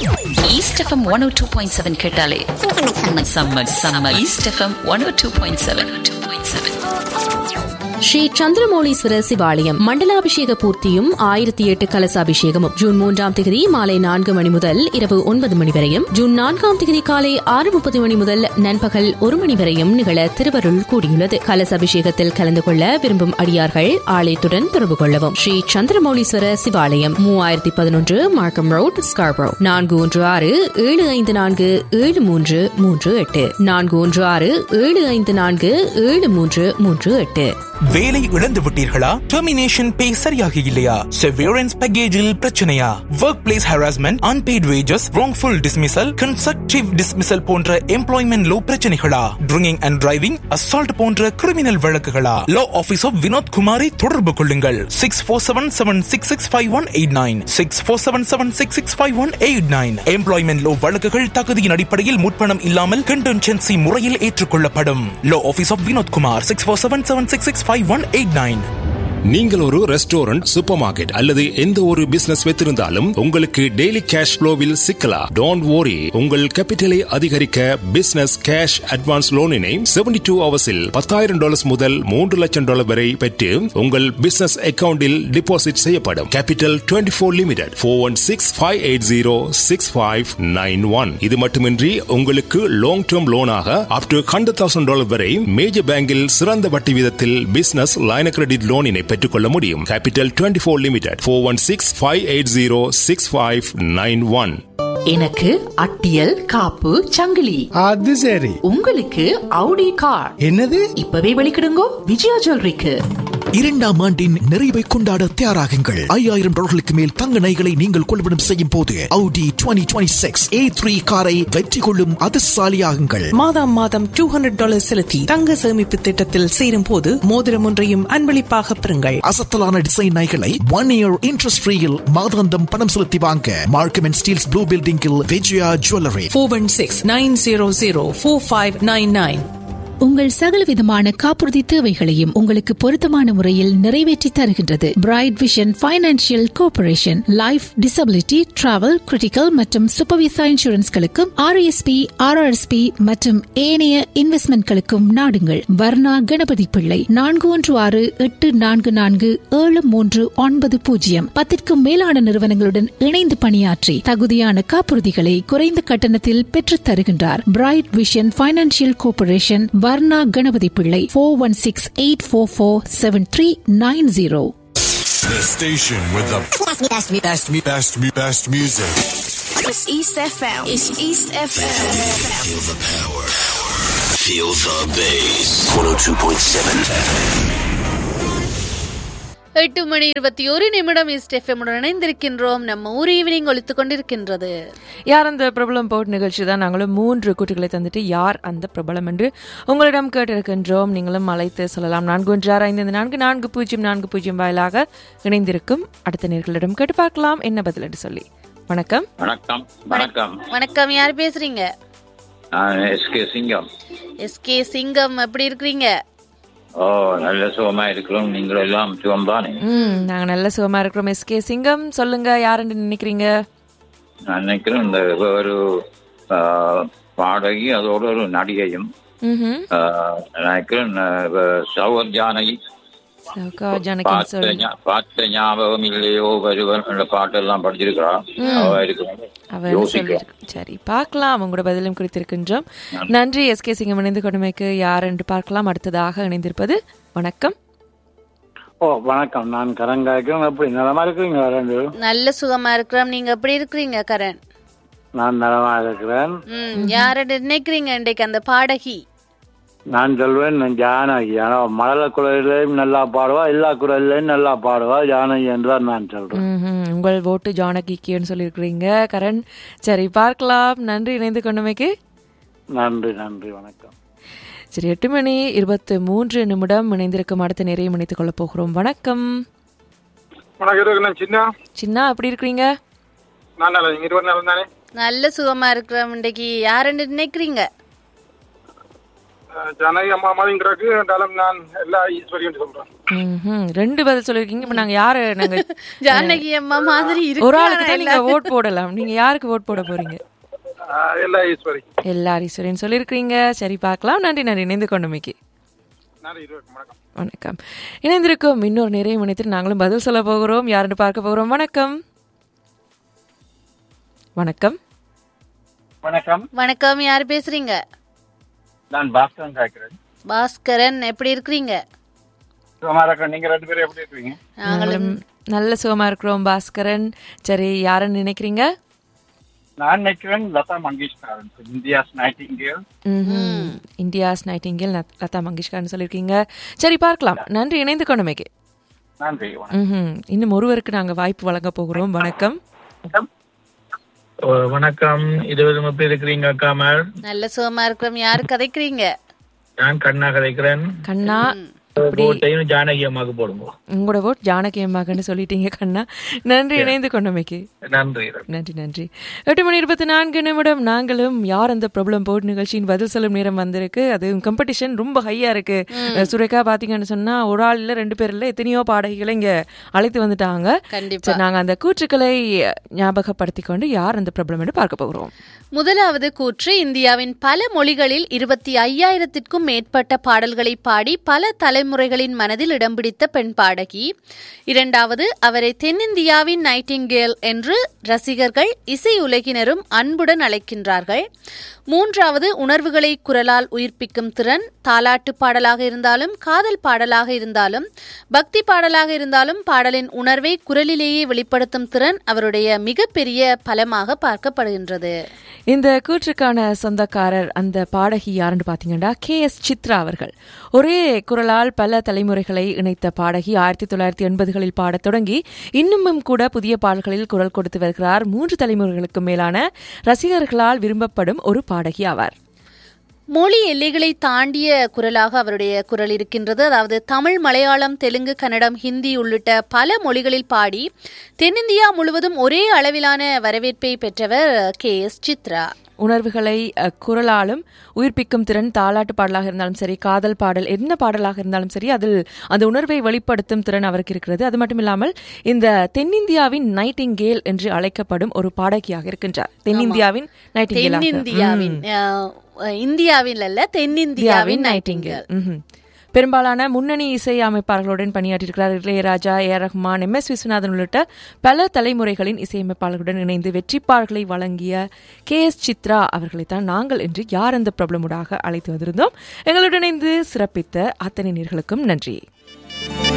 East FM one O two point seven கேட்டாலே summer summer east FM one O two point seven two point seven Sri Chandramouleeswara Sivalayam மண்டலாபிஷேக பூர்த்தியும் ஆயிரத்தி எட்டு கலசாபிஷேகமும் June மூன்றாம் தேதி மாலை நான்கு மணி முதல் இரவு ஒன்பது மணி வரையும் ஜூன் நான்காம் தேதி காலை ஆறு முப்பது மணி முதல் நண்பகல் ஒரு மணி வரையும் நிகழ திருவருள் கூடியுள்ளது கலசாபிஷேகத்தில் கலந்து கொள்ள விரும்பும் அடியார்கள் ஆலயத்துடன் தொடர்பு கொள்ளவும் ஸ்ரீ சந்திரமௌலீஸ்வர சிவாலயம் மூவாயிரத்தி பதினொன்று மார்க்கம் ரோட் ஸ்கார்பரோ நான்கு ஒன்று ஆறு ஏழு ஐந்து நான்கு ஏழு மூன்று மூன்று எட்டு நான்கு ஒன்று ஆறு ஏழு ஐந்து நான்கு ஏழு மூன்று மூன்று எட்டு வேலை இழந்து விட்டீர்களா டெர்மினேஷன் பே சரியாக இல்லையா செவியரன்ஸ் பேக்கேஜில் பிரச்சனையா work place harassment unpaid wages wrongful dismissal constructive dismissal போன்ற எம்ப்ளாய்மெண்ட் லோ பிரச்சனைகளா ட்ரிங்கிங் அண்ட் டிரைவிங் அசால்ட் போன்ற கிரிமினல் வழக்குகளா லா ஆபீஸ் ஆஃப் வினோத் குமாரை தொடர்பு கொள்ளுங்கள் six four seven seven six six five one eight nine six four seven seven six six five one eight nine employment law வழக்குகள் தகுதியின் அடிப்படையில் முற்பணம் இல்லாமல் கண்டென்சென்சி முறையில் ஏற்றுக்கொள்ளப்படும் law office of Vinod Kumar six four seven seven six six five one eight nine நீங்கள் ஒரு restaurant super market அல்லது எந்த ஒரு பிசினஸ் வைத்திருந்தாலும் உங்களுக்கு டெய்லி கேஷ் ஃப்ளோவில் சிக்கலாம் டோன்ட் worry உங்கள் கேபிட்டலை அதிகரிக்க பிசினஸ் கேஷ் அட்வான்ஸ் லோனினை 72 டூ ஹவர்ஸில் பத்தாயிரம் டாலர்ஸ் முதல் மூன்று லட்சம் டாலர் வரை பெற்று உங்கள் பிசினஸ் அக்கவுண்டில் டிபாசிட் செய்யப்படும் capital 24 four limited four one six five eight zero six five nine one இது மட்டுமின்றி உங்களுக்கு லாங் டேர்ம் லோனாக up to hundred thousand dollar வரை மேஜர் பேங்கில் சிறந்த வட்டி வீதத்தில் பிசினஸ் லைன கிரெடிட் லோனினை பெற்றுக்கொள்ள முடியும் capital 24 four limited four one six five eight zero six five nine one எனக்கு அட்டியல் காப்பு சங்கிலி அது சரி உங்களுக்கு அவுடி கார் என்னது இப்பவே வெளிக்கிடுங்கோ விஜயா ஜுவல்லரிக்கு இரண்டாம் ஆண்டின் நிறைவை கொண்டாட தயாராகுங்கள் ஐயாயிரம் டாலர்களுக்கு மேல் தங்க நகைகளை நீங்கள் கொள்வனம் செய்யும் போது Audi 2026 A3 காரை வெற்றி கொள்ளும் அதிர்ஷ்டசாலியாகுங்கள் மாதம் மாதம் டூ ஹண்ட்ரட் டாலர் செலுத்தி தங்க சேமிப்பு திட்டத்தில் சேரும் போது மோதிரம் ஒன்றையும் அன்பளிப்பாக பெறுங்கள் அசத்தலான டிசைன் நகைகளை ஒன் இயர் இன்ட்ரெஸ்ட் ஃப்ரீயில் மாதாந்தம் பணம் செலுத்தி வாங்க மார்க்கம் அண்ட் ஸ்டீல்ஸ் ப்ளூ பில்டிங்கில் Vijaya jewellery four one six nine zero zero four five nine nine உங்கள் சகலவிதமான காப்புறுதி தேவைகளையும் உங்களுக்கு பொருத்தமான முறையில் நிறைவேற்றி தருகின்றது bright vision financial corporation life disability travel critical மற்றும் சூப்பர்விசா இன்சூரன்ஸ்களுக்கும் ஆர்எஸ்பி ஆர்ஆர்எஸ்பி மற்றும் ஏனைய இன்வெஸ்ட்மெண்ட்களுக்கும் நாடுங்கள் வர்ணா கணபதி பிள்ளை நான்கு ஒன்று ஆறு எட்டு நான்கு நான்கு ஏழு மூன்று ஒன்பது பூஜ்ஜியம் பத்திற்கும் மேலான நிறுவனங்களுடன் இணைந்து பணியாற்றி தகுதியான காப்புறுதிகளை குறைந்த கட்டணத்தில் பெற்றுத் தருகின்றார் bright vision financial corporation Varna Ganapathi Pillai four one six eight four four seven three nine zero The station with the best, best, best, best, best music. It's East FM. It's East FM. Feel the power. Feel the bass. 102.7 எட்டு மணி இருபத்தி ஒரு நிமிடம் east எஃப்எம்முடன் இணைந்திருக்கின்றோம் நம்ம ஊர் evening ஒழித்துக் கொண்டிருக்கின்றது யார் அந்த பிரபலம் போட் நிகழ்ச்சி தான் நாங்களும் மூன்று குட்டிகளை தந்துட்டு யார் அந்த பிரபலம் என்று உங்களிடம் கேட்டிருக்கின்றோம் நீங்களும் அழைத்து சொல்லலாம் நான்கு ஒன்று ஆறு ஐந்து நான்கு நான்கு பூஜ்ஜியம் நான்கு பூஜ்ஜியம் வாயிலாக இணைந்திருக்கும் அடுத்த நேர்களிடம் கேட்டு பார்க்கலாம் என்ன பதில் என்று சொல்லி வணக்கம் வணக்கம் வணக்கம் வணக்கம் யார் பேசுறீங்க நான் எஸ்கே சிங்கம் எஸ்கே சிங்கம் எப்படி இருக்கிறீங்க ஓ நல்ல சுகமா இருக்கிறோம் நீங்கள் எல்லாம் சுகம் தானே ம் நாங்கள் நல்ல சுகமா இருக்கிறோம் எஸ்கே சிங்கம் சொல்லுங்க யாருன்னு நினைக்கிறீங்க நான் நினைக்கிறேன் இந்த ஒரு ஆ, பாடகி அதோட ஒரு நடிகையும் ம்ஹும். ஆ, நினைக்கிறேன் ஆ, சௌகர் ஜானகி சவுகா ஜானகி பார்த்த சொல்லுங்க ஞா- பார்த்த ஞாபகம் இல்லையோ வருவர் என்ற பாட்டெல்லாம் படிச்சிருக்கிறா ம். அவ இருக்கிறாங்க அவர் யோசிக்கிறேன் சொல்லியிருக்கு சரி பார்க்கலாம் உங்களோட பதிலும் குறித்திருக்கின்றோம் நன்றி எஸ்கே சிங்கம் இணைந்து கொடுமைக்கு யார் என்று பார்க்கலாம் அடுத்ததாக இணைந்திருப்பது வணக்கம் ஓ வணக்கம் நான் கரங்காய்க்கும் எப்படி நலமா இருக்கிறீங்க ரெண்டு நல்ல சுகமா இருக்கிறோம் நீங்க எப்படி இருக்கிறீங்க கரண் நான் நலமா இருக்கிறேன் ம் யார நினைக்கிறீங்க இன்றைக்கு அந்த பாடகி நான் சொல்வேன் நான் ஜானகி ஆனா மழலை குரலையும் நல்லா பாடுவா எல்லா குரல்லையும் நல்லா பாடுவா ஜானகி என்றுதான் நான் சொல்றேன் ம்ஹும். உங்கள் ஓட்டு ஜானகிக்குன்னு சொல்லியிருக்கிறீங்க கரண் சரி பார்க்கலாம் நன்றி இணைந்து கொண்டமைக்கு நன்றி நன்றி வணக்கம் சரி எட்டு மணி இருபத்து மூன்று நிமிடம் இணைந்திருக்கும் அடுத்த நிறைய இணைத்துக் கொள்ளப் போகிறோம் வணக்கம் வணக்கம் சின்ன சின்ன எப்படி இருக்கிறீங்க நான் நல்லா நீங்க இருபது நாள் தானே நல்ல சுகமா இருக்கிறோம் இன்றைக்கு யாருன்னு நினைக்கிறீங்க அஹ், ஜனகி அம்மா மாதிரியும் கிடக்கு என்றாலும் நான் எல்லா ஈஸ்வரியும் சொல்றேன் ம்ஹும். ரெண்டு பதில் சொல்லிருக்கீங்க இப்ப நாங்க யாரு நாங்க ஜானகி அம்மா மாதிரி இருக்கு ஒரு ஆளுக்கு தான் ஆனா நீங்க எல்லா- ஓட் போடலாம் நீங்க யாருக்கு ஓட் போட போறீங்க அஹ், எல்லா ஈஸ்வரி எல்லாரும் ஈஸ்வரன் சொல்லியிருக்கிறீங்க சரி பார்க்கலாம் நன்றி நன்றி இணைந்து கொண்டமைக்கு நான் இருபது வணக்கம் வணக்கம் இணைந்திருக்கும் இன்னொரு நிறைய மணித்து நாங்களும் பதில் சொல்ல போகிறோம் யாருன்னு பார்க்க போகிறோம் வணக்கம் வணக்கம் வணக்கம் வணக்கம் யார் பேசுறீங்க நான் பாஸ்கரன் கேட்கிறேன் பாஸ்கரன் எப்படி இருக்கிறீங்க சுகமா இருக்கேன் நீங்க ரெண்டு பேரும் எப்படி இருக்கீங்க நாங்களும் நல்ல சுகமா இருக்கிறோம் பாஸ்கரன் சரி யாருன்னு நினைக்கிறீங்க நான் நினைக்கிறேன் லதா மங்கேஷ்கரன் இந்தியாஸ் நைட்டிங்கேல் ம்ஹும். இந்தியாஸ் நைட்டிங்கேல் நத்- லதா மங்கேஷ்கர்னு சொல்லியிருக்கீங்க சரி பார்க்கலாம் நன்றி இணைந்து கொண்டமைக்கு நன்றி ம்ஹும். இன்னும் ஒருவருக்கு நாங்க வாய்ப்பு வழங்க போகிறோம் வணக்கம் வணக்கம் இருபது முப்பது இருக்கிறீங்க அக்காமல் நல்ல சுகமா இருக்கிறோம் யாரு கதைக்கிறீங்க நான் கண்ணா கதைக்கிறேன் கண்ணா போட்டையும் ஜானகி அம்மாவுக்கு போடுங்க உங்களோட ஓட் ஜானகி அம்மாக்கன்னு சொல்லிட்டீங்க கண்ணா நன்றி இணைந்து கொண்டமைக்கு நன்றி நன்றி நன்றி எட்டு மணி இருபத்தி நான்கு நிமிடம் நாங்களும் யார் அந்த ப்ராப்ளம் போர்ட் நிகழ்ச்சியின் பதில் சொல்லும் நேரம் வந்திருக்கு அது காம்படிஷன் ரொம்ப ஹையா இருக்கு ம். சுரேகா பாத்தீங்கன்னு சொன்னா ஒரு ஆள் இல்ல ரெண்டு பேர் இல்ல எத்தனையோ பாடகிகளை இங்க அழைத்து வந்துட்டாங்க கண்டிப்பா. சரி, நாங்க அந்த கூற்றுக்களை ஞாபகப்படுத்திக் கொண்டு யார் அந்த ப்ராப்ளம் என்று பார்க்க போகிறோம் முதலாவது கூற்று இந்தியாவின் பல மொழிகளில் இருபத்தி ஐயாயிரத்திற்கும் மேற்பட்ட பாடல்களை பாடி பல தலைமுறைகளின் மனதில் இடம் பிடித்த பெண் பாடகி இரண்டாவது அவரை தென்னிந்தியாவின் நைட்டிங்கேல் என்று ரசிகர்கள் இசை உலகினரும் அன்புடன் அழைக்கின்றார்கள் மூன்றாவது உணர்வுகளை குரலால் உயிர்ப்பிக்கும் திறன் தாலாட்டு பாடலாக இருந்தாலும் காதல் பாடலாக இருந்தாலும் பக்தி பாடலாக இருந்தாலும் பாடலின் உணர்வை குரலிலேயே வெளிப்படுத்தும் திறன் அவருடைய மிகப்பெரிய பலமாக பார்க்கப்படுகின்றது இந்த கூற்றுக்கான சொந்தக்காரர் அந்த பாடகி யாருன்னு பாத்தீங்கன்னா கே எஸ் சித்ரா அவர்கள் ஒரே குரலால் பல தலைமுறைகளை இணைத்த பாடகி ஆயிரத்தி தொள்ளாயிரத்தி எண்பதுகளில் பாடத் தொடங்கி இன்னுமும் கூட புதிய பாடல்களில் குரல் கொடுத்து வருகிறார் மூன்று தலைமுறைகளுக்கு மேலான ரசிகர்களால் விரும்பப்படும் ஒரு பாடகி ஆவார் மொழி எல்லைகளை தாண்டிய குரலாக அவருடைய குரல் இருக்கின்றது அதாவது தமிழ் மலையாளம் தெலுங்கு கன்னடம் ஹிந்தி உள்ளிட்ட பல மொழிகளில் பாடி தென்னிந்தியா முழுவதும் ஒரே அளவிலான வரவேற்பை பெற்றவர் கே எஸ் சித்ரா உணர்வுகளை அஹ், குரலாலும் உயிர்ப்பிக்கும் திறன் தாலாட்டு பாடலாக இருந்தாலும் சரி காதல் பாடல் என்ன பாடலாக இருந்தாலும் சரி அதில் அந்த உணர்வை வெளிப்படுத்தும் திறன் அவருக்கு இருக்கிறது அது மட்டும் இல்லாமல் இந்த தென்னிந்தியாவின் நைட்டிங்கேல் என்று அழைக்கப்படும் ஒரு பாடகியாக இருக்கின்றார் தென்னிந்தியாவின் நைட்டிங்கேல் தென்னிந்தியாவின் அஹ், இந்தியாவில் அல்ல தென்னிந்தியாவின் நைட்டிங்கல் ம்ஹும். பெரும்பாலான முன்னணி இசை அமைப்பாளர்களுடன் பணியாற்றியிருக்கிறார் Ilaiyaraaja A R Rahman M S Viswanathan உள்ளிட்ட பல தலைமுறைகளின் இசையமைப்பாளர்களுடன் இணைந்து வெற்றிப்பாடல்களை வழங்கிய கே எஸ் சித்ரா அவர்களைத்தான் நாங்கள் என்று யார் அந்த பிரபலமுடாக அழைத்து வந்திருந்தோம் எங்களுடன் இணைந்து சிறப்பித்த அத்தனை நேர்களுக்கும் நன்றி